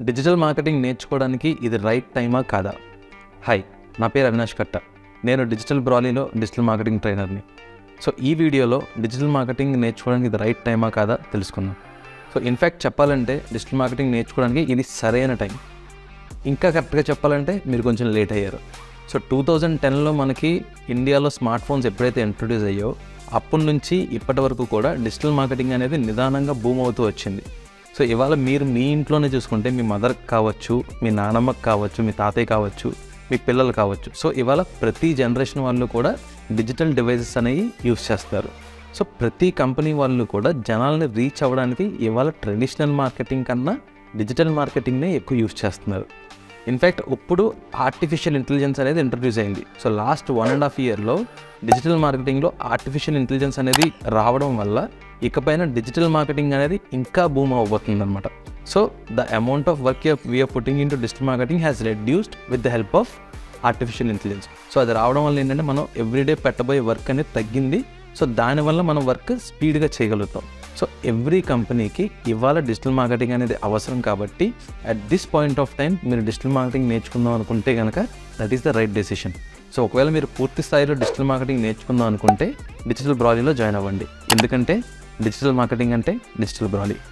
digital marketing నేర్చుకోవడానికి ఇది right టైమా కాదా హాయ్ నా పేరు అవినాష్ కట్ట నేను డిజిటల్ బ్రాలీలో డిజిటల్ మార్కెటింగ్ ట్రైనర్ని సో ఈ వీడియోలో డిజిటల్ మార్కెటింగ్ నేర్చుకోవడానికి ఇది రైట్ టైమా కాదా తెలుసుకుందాం సో ఇన్ఫ్యాక్ట్ చెప్పాలంటే డిజిటల్ మార్కెటింగ్ నేర్చుకోవడానికి ఇది సరైన టైం ఇంకా కరెక్ట్గా చెప్పాలంటే మీరు కొంచెం లేట్ అయ్యారు సో టూ థౌజండ్ టెన్లో మనకి ఇండియాలో స్మార్ట్ ఫోన్స్ ఎప్పుడైతే ఇంట్రొడ్యూస్ అయ్యో అప్పటి నుంచి ఇప్పటి వరకు కూడా డిజిటల్ మార్కెటింగ్ అనేది నిదానంగా బూమ్ అవుతూ వచ్చింది సో ఇవాళ మీరు మీ ఇంట్లోనే చూసుకుంటే మీ మదర్ కావచ్చు మీ నానమ్మకి కావచ్చు మీ తాతయ్య కావచ్చు మీ పిల్లలు కావచ్చు సో ఇవాళ ప్రతి జనరేషన్ వాళ్ళు కూడా డిజిటల్ డివైసెస్ అనేవి యూస్ చేస్తారు సో ప్రతి కంపెనీ వాళ్ళు కూడా జనాల్ని రీచ్ అవ్వడానికి ఇవాళ ట్రెడిషనల్ మార్కెటింగ్ కన్నా డిజిటల్ మార్కెటింగ్నే ఎక్కువ యూస్ చేస్తున్నారు ఇన్ఫ్యాక్ట్ ఇప్పుడు ఆర్టిఫిషియల్ ఇంటెలిజెన్స్ అనేది ఇంట్రడ్యూస్ అయింది so last one and half ఇయర్లో డిజిటల్ మార్కెటింగ్లో ఆర్టిఫిషియల్ ఇంటెలిజెన్స్ అనేది రావడం వల్ల ఇకపైన డిజిటల్ మార్కెటింగ్ అనేది ఇంకా బూమ్ అవబోతుంది అనమాట so the amount of work we're putting in to digital marketing has reduced with the help of artificial intelligence so అది రావడం వల్ల ఏంటంటే మనం ఎవ్రీడే పెట్టబోయే వర్క్ అనేది తగ్గింది సో దానివల్ల మనం వర్క్ స్పీడ్గా చేయగలుగుతాం సో ఎవ్రీ కంపెనీకి ఇవాళ డిజిటల్ మార్కెటింగ్ అనేది అవసరం కాబట్టి at this point of time మీరు డిజిటల్ మార్కెటింగ్ నేర్చుకుందాం అనుకుంటే కనుక that is the right decision so ఒకవేళ మీరు పూర్తి స్థాయిలో డిజిటల్ మార్కెటింగ్ నేర్చుకుందాం అనుకుంటే డిజిటల్ బ్రాలీలో జాయిన్ అవ్వండి ఎందుకంటే డిజిటల్ మార్కెటింగ్ అంటే డిజిటల్ బ్రాలీ